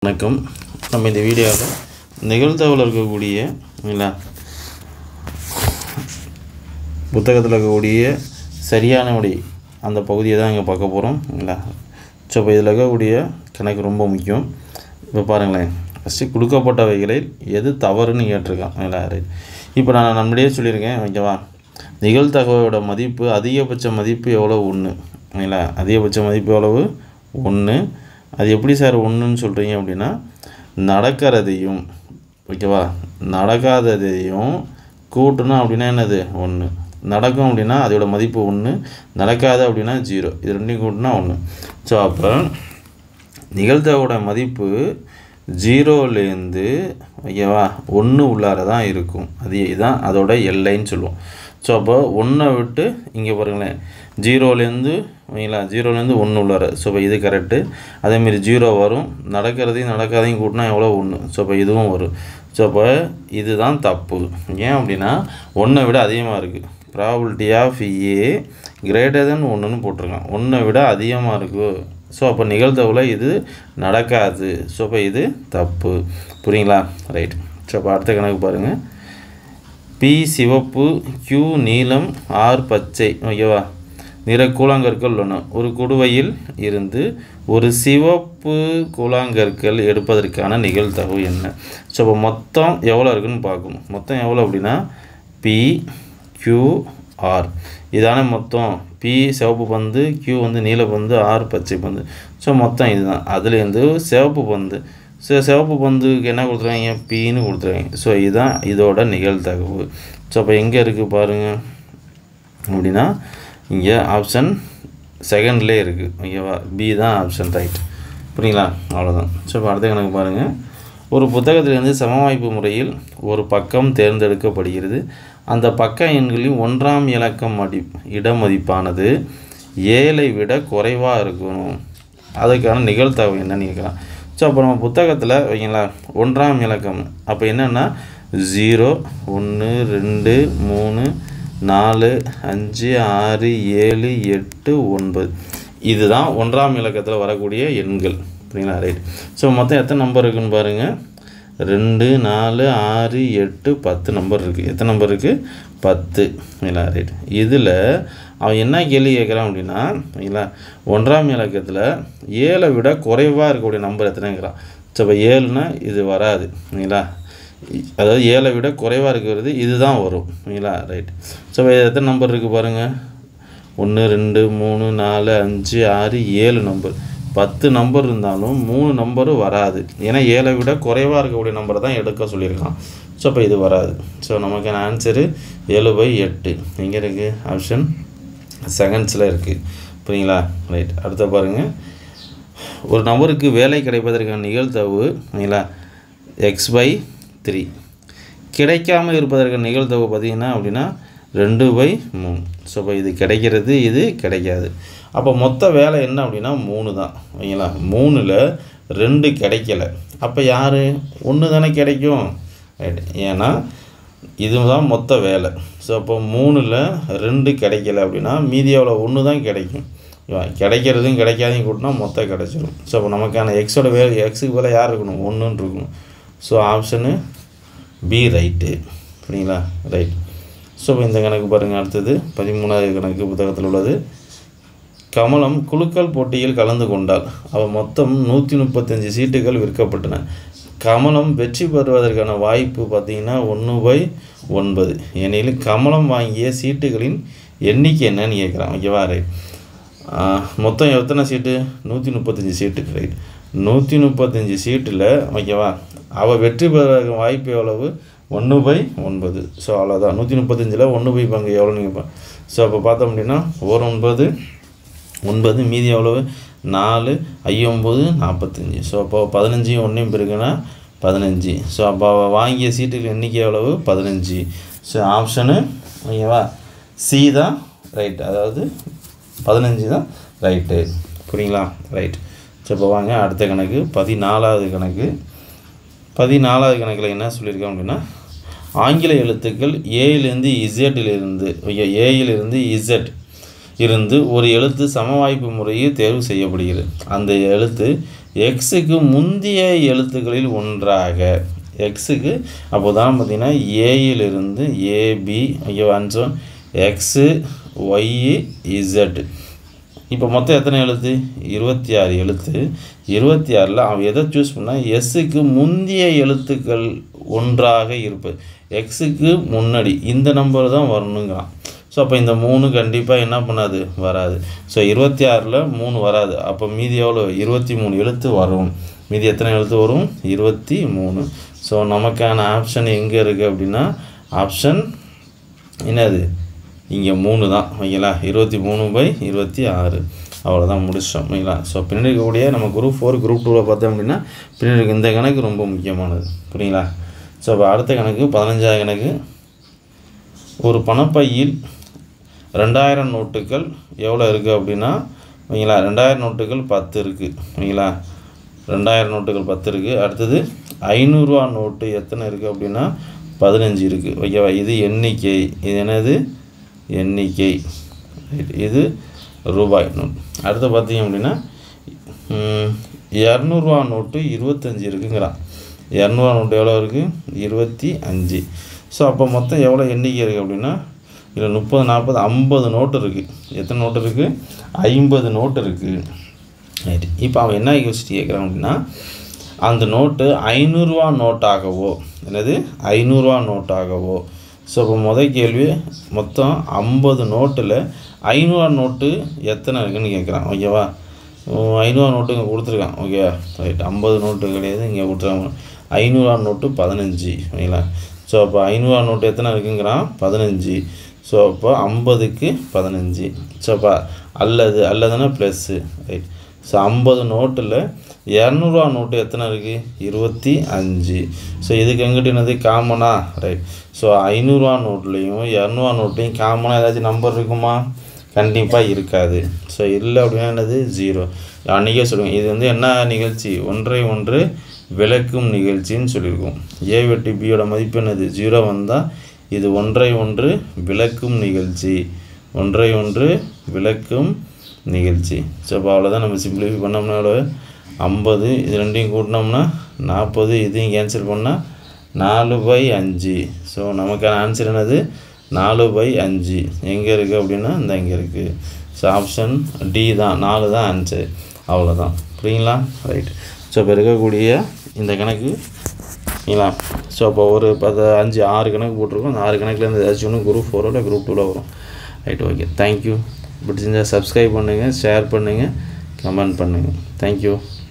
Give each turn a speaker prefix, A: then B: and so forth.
A: வணக்கம் நம்ம இந்த வீடியோவில் நிகழ்தகவில் இருக்கக்கூடிய இல்லை புத்தகத்தில் இருக்கக்கூடிய சரியான விடை அந்த பகுதியை தான் இங்கே பார்க்க போகிறோம் இல்லை ஸோ இப்போ இதில் இருக்கக்கூடிய கணக்கு ரொம்ப முக்கியம் இப்போ பாருங்களேன் ஃபஸ்ட்டு கொடுக்கப்பட்டவைகளில் எது தவறுன்னு கேட்டிருக்கான் இல்லை ரைட் இப்போ நான் நம்மளே சொல்லியிருக்கேன் ஓகேவா நிகழ்தகவோட மதிப்பு அதிகபட்ச மதிப்பு எவ்வளோ ஒன்று இல்லை அதிகபட்ச மதிப்பு எவ்வளவு ஒன்று அது எப்படி சார் ஒன்றுன்னு சொல்கிறீங்க அப்படின்னா நடக்கிறதையும் ஓகேவா நடக்காததையும் கூட்டணும் அப்படின்னா என்னது ஒன்று நடக்கும் அப்படின்னா அதோட மதிப்பு ஒன்று நடக்காது அப்படின்னா ஜீரோ இது ரெண்டையும் கூட்டினா ஒன்று ஸோ அப்போ நிகழ்தகவோட மதிப்பு ஜீரோலேருந்து ஓகேவா ஒன்று உள்ளார தான் இருக்கும் அது இதுதான் அதோட எல்லைன்னு சொல்லுவோம் ஸோ அப்போ ஒன்றை விட்டு இங்கே பாருங்களேன் ஜீரோலேருந்து ஓகேங்களா ஜீரோலேருந்து ஒன்று உள்ளார ஸோ இப்போ இது கரெக்டு அதேமாரி ஜீரோ வரும் நடக்கிறதையும் நடக்காதையும் கூட்டினா எவ்வளோ ஒன்று ஸோ இப்போ இதுவும் வரும் ஸோ அப்போ இதுதான் தப்பு ஏன் அப்படின்னா ஒன்றை விட அதிகமாக இருக்குது probability of A greater than ஒன்றுன்னு போட்டிருக்கான் ஒன்றை விட அதிகமாக இருக்குது ஸோ அப்போ நிகழ்தவில் இது நடக்காது ஸோ அப்போ இது தப்பு புரியுங்களா ரைட் ஸோ அப்போ அடுத்த கணக்கு பாருங்கள் பி சிவப்பு கியூ நீலம் ஆர் பச்சை ஓகேவா நிற கூழாங்கற்கள் உள்ளன ஒரு குடுவையில் இருந்து ஒரு சிவப்பு கூழாங்கற்கள் எடுப்பதற்கான நிகழ்தகவு என்ன ஸோ அப்போ மொத்தம் எவ்வளோ இருக்குன்னு பார்க்கணும் மொத்தம் எவ்வளோ அப்படின்னா பி கியூ ஆர் இதான மொத்தம் பி சிவப்பு பந்து கியூ வந்து நீல பந்து ஆர் பச்சை பந்து ஸோ மொத்தம் இதுதான் அதுலேருந்து சிவப்பு பந்து ஸோ சிவப்பு பந்துக்கு என்ன கொடுத்துருக்காங்க பின்னு கொடுத்துருக்காங்க ஸோ இதுதான் இதோட நிகழ்தகவு ஸோ அப்போ எங்கே இருக்குது பாருங்கள் அப்படின்னா இங்கே ஆப்ஷன் செகண்ட்லேயே இருக்குது ஓகேவா பி தான் ஆப்ஷன் ரைட் புரியுங்களா அவ்வளோதான் ஸோ இப்போ அடுத்த கணக்கு பாருங்கள் ஒரு புத்தகத்திலிருந்து சமவாய்ப்பு முறையில் ஒரு பக்கம் தேர்ந்தெடுக்கப்படுகிறது அந்த பக்க எண்களின் ஒன்றாம் இலக்கம் மதி இடமதிப்பானது ஏழை விட குறைவாக இருக்கணும் அதுக்கான நிகழ்தகவு என்னன்னு கேட்குறான் ஸோ அப்போ நம்ம புத்தகத்தில் வைங்களா ஒன்றாம் இலக்கம் அப்போ என்னென்னா ஜீரோ ஒன்று ரெண்டு மூணு நாலு அஞ்சு ஆறு ஏழு எட்டு ஒன்பது இதுதான் ஒன்றாம் இலக்கத்தில் வரக்கூடிய எண்கள் புரியுங்களா ரைட் ஸோ மொத்தம் எத்தனை நம்பர் இருக்குன்னு பாருங்கள் ரெண்டு நாலு ஆறு எட்டு பத்து நம்பர் இருக்குது எத்தனை நம்பர் இருக்குது பத்து இல்லைங்களா ரைட் இதில் அவன் என்ன கேள்வி கேட்குறான் அப்படின்னா இல்லைங்களா ஒன்றாம் இலக்கத்தில் ஏழை விட குறைவாக இருக்கக்கூடிய நம்பர் எத்தனைங்கிறான் ஸோ இப்போ ஏழுனா இது வராது இல்லைங்களா அதாவது ஏழை விட குறைவாக இருக்கிறது இதுதான் வரும் இல்லைங்களா ரைட் ஸோ இப்போ எத்தனை நம்பர் இருக்குது பாருங்கள் ஒன்று ரெண்டு மூணு நாலு அஞ்சு ஆறு ஏழு நம்பர் பத்து நம்பர் இருந்தாலும் மூணு நம்பரும் வராது ஏன்னா ஏழை விட குறைவாக இருக்கக்கூடிய நம்பரை தான் எடுக்க சொல்லியிருக்கான் ஸோ இப்போ இது வராது ஸோ நமக்கான ஆன்சரு ஏழு பை எட்டு எங்கே இருக்குது ஆப்ஷன் செகண்ட்ஸில் இருக்குது புரியுங்களா ரைட் அடுத்த பாருங்கள் ஒரு நபருக்கு வேலை கிடைப்பதற்கான நிகழ்தகவு சரிங்களா எக்ஸ் பை த்ரீ கிடைக்காமல் இருப்பதற்கான நிகழ்தகவு பார்த்திங்கன்னா அப்படின்னா ரெண்டு பை மூணு ஸோ இப்போ இது கிடைக்கிறது இது கிடைக்காது அப்போ மொத்த வேலை என்ன அப்படின்னா மூணு தான் ஓகேங்களா மூணில் ரெண்டு கிடைக்கல அப்போ யார் ஒன்று தானே கிடைக்கும் ரைட் ஏன்னா இதுதான் மொத்த வேலை ஸோ அப்போ மூணில் ரெண்டு கிடைக்கல அப்படின்னா மீதி எவ்வளோ ஒன்று தான் கிடைக்கும் கிடைக்கிறதும் கிடைக்காதையும் கூட்டினா மொத்தம் கிடைச்சிடும் ஸோ அப்போ நமக்கான எக்ஸோட வே எக்ஸுக்கு வேலை யார் இருக்கணும் ஒன்றுன்னு இருக்கணும் ஸோ ஆப்ஷனு பி ரைட்டு புரியுங்களா ரைட் ஸோ இப்போ இந்த கணக்கு பாருங்கள் அடுத்தது பதிமூணாவது கணக்கு புத்தகத்தில் உள்ளது கமலம் குழுக்கள் போட்டியில் கலந்து கொண்டால் அவள் மொத்தம் நூற்றி முப்பத்தஞ்சு சீட்டுகள் விற்கப்பட்டன கமலம் வெற்றி பெறுவதற்கான வாய்ப்பு பார்த்திங்கன்னா ஒன்று பை ஒன்பது எனில் கமலம் வாங்கிய சீட்டுகளின் எண்ணிக்கை என்னன்னு கேட்குறான் ஓகேவா ரைட் மொத்தம் எத்தனை சீட்டு நூற்றி முப்பத்தஞ்சு சீட்டு ரைட் நூற்றி முப்பத்தஞ்சு சீட்டில் ஓகேவா அவள் வெற்றி பெற வாய்ப்பு எவ்வளவு ஒன்று பை ஒன்பது ஸோ அவ்வளோதான் நூற்றி முப்பத்தஞ்சில் ஒன்று பை பங்கு எவ்வளோன்னு கேட்பேன் ஸோ அப்போ பார்த்தோம் அப்படின்னா ஒரு ஒன்பது ஒன்பது மீதி எவ்வளவு நாலு ஐயொம்பது நாற்பத்தஞ்சி ஸோ அப்போ பதினஞ்சையும் ஒன்றையும் பிறகுனா பதினஞ்சு ஸோ அப்போ அவள் வாங்கிய சீட்டுகள் எண்ணிக்கை எவ்வளவு பதினஞ்சு ஸோ ஆப்ஷனு ஓகேவா சி தான் ரைட் அதாவது பதினஞ்சு தான் ரைட்டு புரியுங்களா ரைட் ஸோ இப்போ வாங்க அடுத்த கணக்கு பதினாலாவது கணக்கு பதினாலாவது கணக்கில் என்ன சொல்லியிருக்கோம் அப்படின்னா ஆங்கில எழுத்துக்கள் ஏயிலிருந்து இசட்டிலிருந்து ஏயிலிருந்து இசட் இருந்து ஒரு எழுத்து சமவாய்ப்பு முறையில் தேர்வு செய்யப்படுகிறது அந்த எழுத்து எக்ஸுக்கு முந்தைய எழுத்துக்களில் ஒன்றாக எக்ஸுக்கு அப்போ தான் பார்த்தீங்கன்னா ஏயிலிருந்து ஏபி ஐயோ அஞ்சம் எக்ஸு ஒய்யு இசட் இப்போ மொத்தம் எத்தனை எழுத்து இருபத்தி ஆறு எழுத்து இருபத்தி ஆறில் அவன் எதை சூஸ் பண்ணால் எஸ்ஸுக்கு முந்தைய எழுத்துக்கள் ஒன்றாக இருப்பது எக்ஸுக்கு முன்னாடி இந்த நம்பர் தான் வரணுங்கிறான் ஸோ அப்போ இந்த மூணு கண்டிப்பாக என்ன பண்ணாது வராது ஸோ இருபத்தி ஆறில் மூணு வராது அப்போ மீதி எவ்வளோ இருபத்தி மூணு எழுத்து வரும் மீதி எத்தனை எழுத்து வரும் இருபத்தி மூணு ஸோ நமக்கான ஆப்ஷன் எங்கே இருக்குது அப்படின்னா ஆப்ஷன் என்னது இங்கே மூணு தான் ஓகேங்களா இருபத்தி மூணு பை இருபத்தி ஆறு அவ்வளோதான் முடிச்சிட்டோம் ஓகேங்களா ஸோ பின்னாடி இருக்கக்கூடிய நம்ம குரூப் ஃபோர் குரூப் டூவில் பார்த்தோம் அப்படின்னா பின்னாடி இருக்க இந்த கணக்கு ரொம்ப முக்கியமானது புரியுங்களா ஸோ அப்போ அடுத்த கணக்கு பதினஞ்சாவது கணக்கு ஒரு பணப்பையில் ரெண்டாயிரம் நோட்டுகள் எவ்வளோ இருக்குது அப்படின்னா ஓகேங்களா ரெண்டாயிரம் நோட்டுகள் பத்து இருக்குது ஓகேங்களா ரெண்டாயிரம் நோட்டுகள் பத்து இருக்குது அடுத்தது ஐநூறுரூவா நோட்டு எத்தனை இருக்குது அப்படின்னா பதினஞ்சு இருக்குது ஓகேவா இது எண்ணிக்கை இது என்னது எண்ணிக்கை ரைட் இது ரூபாய் நோட் அடுத்து பார்த்தீங்க அப்படின்னா இரநூறுவா நோட்டு இருபத்தஞ்சி இருக்குங்கிறான் இரநூறுவா நோட்டு எவ்வளோ இருக்குது இருபத்தி அஞ்சு ஸோ அப்போ மொத்தம் எவ்வளோ எண்ணிக்கை இருக்குது அப்படின்னா இதில் முப்பது நாற்பது ஐம்பது நோட்டு இருக்குது எத்தனை நோட்டு இருக்குது ஐம்பது நோட்டு இருக்குது ரைட் இப்போ அவன் என்ன யோசிச்சு கேட்குறான் அப்படின்னா அந்த நோட்டு ஐநூறுரூவா நோட்டாகவோ என்னது ஐநூறுரூவா நோட்டாகவோ ஸோ இப்போ முதல் கேள்வி மொத்தம் ஐம்பது நோட்டில் ஐநூறுவா நோட்டு எத்தனை இருக்குன்னு கேட்குறான் ஓகேவா ஐநூறுவா நோட்டு இங்கே கொடுத்துருக்கான் ஓகே ரைட் ஐம்பது நோட்டு கிடையாது இங்கே கொடுத்துருக்காங்க ஐநூறுவா நோட்டு பதினஞ்சு ஓகேங்களா ஸோ அப்போ ஐநூறுவா நோட்டு எத்தனை இருக்குங்கிறான் பதினஞ்சு ஸோ அப்போ ஐம்பதுக்கு பதினஞ்சு ஸோ அப்போ அல்லது அல்லதுன்னா ப்ளஸ்ஸு ரைட் ஸோ ஐம்பது நோட்டில் இரநூறுவா நோட்டு எத்தனை இருக்குது இருபத்தி அஞ்சு ஸோ இதுக்கு எங்கிட்ட என்னது காமனா ரைட் ஸோ ஐநூறுரூவா நோட்லேயும் இரநூறுவா நோட்லேயும் காமனாக ஏதாச்சும் நம்பர் இருக்குமா கண்டிப்பாக இருக்காது ஸோ இல்லை அப்படின்னா என்னது ஜீரோ அன்றைக்கே சொல்லுவேன் இது வந்து என்ன நிகழ்ச்சி ஒன்றை ஒன்று விளக்கும் நிகழ்ச்சின்னு சொல்லியிருக்கோம் ஏ வெட்டி பியோட மதிப்பு என்னது ஜீரோ வந்தால் இது ஒன்றை ஒன்று விளக்கும் நிகழ்ச்சி ஒன்றை ஒன்று விளக்கும் நிகழ்ச்சி ஸோ அப்போ அவ்வளோதான் நம்ம சிம்பிளிஃபை பண்ணோம்னா எவ்வளோ ஐம்பது இது ரெண்டையும் கூட்டினோம்னா நாற்பது இதையும் கேன்சல் பண்ணால் நாலு பை அஞ்சு ஸோ நமக்கான ஆன்சர் என்னது நாலு பை அஞ்சு எங்கே இருக்குது அப்படின்னா இந்த இங்கே இருக்குது ஸோ ஆப்ஷன் டி தான் நாலு தான் ஆன்சர் அவ்வளோதான் புரியுங்களா ரைட் ஸோ இப்போ இருக்கக்கூடிய இந்த கணக்கு சரிங்களா ஸோ அப்போ ஒரு பத்து அஞ்சு ஆறு கணக்கு போட்டிருக்கோம் அந்த ஆறு கணக்கில் இருந்து ஏதாச்சும் ஒன்று குரூப் ஃபோரோ இல்லை குரூப் டூவில் வரும் ரைட் ஓகே தேங்க்யூ பிடிச்சிருந்தா சப்ஸ்கிரைப் பண்ணுங்கள் ஷேர் பண்ணுங்கள் கமெண்ட் பண்ணுங்கள் தேங்க்யூ